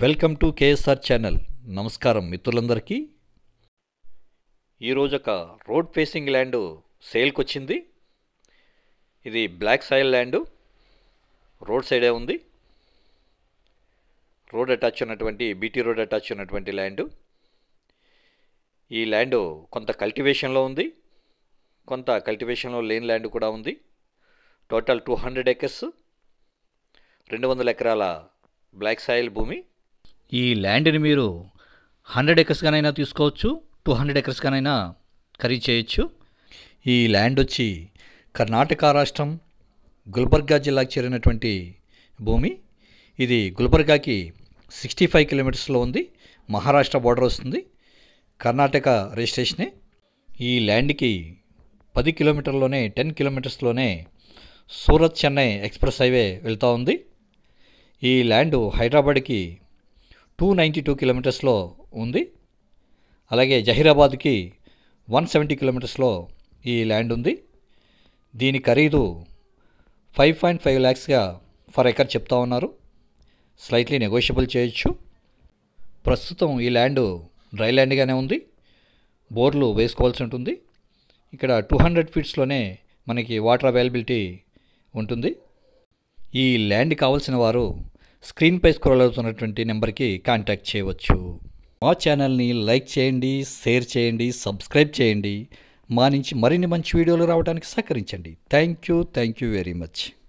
welcome to KSR channel నమస్కారం మిత్రులందరికీ ఈరోజు ఒక రోడ్ ఫేసింగ్ ల్యాండ్ సేల్కి వచ్చింది ఇది బ్లాక్ సాయిల్ ల్యాండ్ రోడ్ సైడే ఉంది రోడ్ అటాచ్ ఉన్నటువంటి బీటీ రోడ్ అటాచ్ ఉన్నటువంటి ల్యాండ్ ఈ ల్యాండ్ కొంత కల్టివేషన్లో ఉంది కొంత కల్టివేషన్లో లేని ల్యాండ్ కూడా ఉంది టోటల్ టూ హండ్రెడ్ ఎకర్స్ రెండు వందల ఎకరాల బ్లాక్ సాయిల్ భూమి ఈ ల్యాండ్ని మీరు హండ్రెడ్ ఎకర్స్గానైనా తీసుకోవచ్చు టూ హండ్రెడ్ ఎకర్స్గానైనా ఖరీదు చేయొచ్చు ఈ ల్యాండ్ వచ్చి కర్ణాటక రాష్ట్రం గుల్బర్గా జిల్లాకు చేరినటువంటి భూమి ఇది గుల్బర్గాకి సిక్స్టీ ఫైవ్ కిలోమీటర్స్లో ఉంది మహారాష్ట్ర బార్డర్ వస్తుంది కర్ణాటక రిజిస్ట్రేషనే ఈ ల్యాండ్కి పది కిలోమీటర్లోనే టెన్ కిలోమీటర్స్లోనే సూరత్ చెన్నై ఎక్స్ప్రెస్ హైవే వెళ్తూ ఉంది ఈ ల్యాండ్ హైదరాబాద్కి టూ నైంటీ టూ కిలోమీటర్స్లో ఉంది అలాగే జహీరాబాద్కి వన్ సెవెంటీ కిలోమీటర్స్లో ఈ ల్యాండ్ ఉంది దీని ఖరీదు ఫైవ్ పాయింట్ ఫైవ్ ల్యాక్స్గా ఫర్ ఎకర్ చెప్తా ఉన్నారు స్లైట్లీ నెగోషియబుల్ చేయొచ్చు ప్రస్తుతం ఈ ల్యాండ్ డ్రై ల్యాండ్గానే ఉంది బోర్లు వేసుకోవాల్సి ఉంటుంది ఇక్కడ టూ హండ్రెడ్ ఫీట్స్లోనే మనకి వాటర్ అవైలబిలిటీ ఉంటుంది ఈ ల్యాండ్ కావాల్సిన వారు స్క్రీన్పై స్క్రోల్ అవుతున్నటువంటి నెంబర్కి కాంటాక్ట్ చేయవచ్చు మా ఛానల్ని లైక్ చేయండి షేర్ చేయండి సబ్స్క్రైబ్ చేయండి మా నుంచి మరిన్ని మంచి వీడియోలు రావడానికి సహకరించండి thank you thank you very much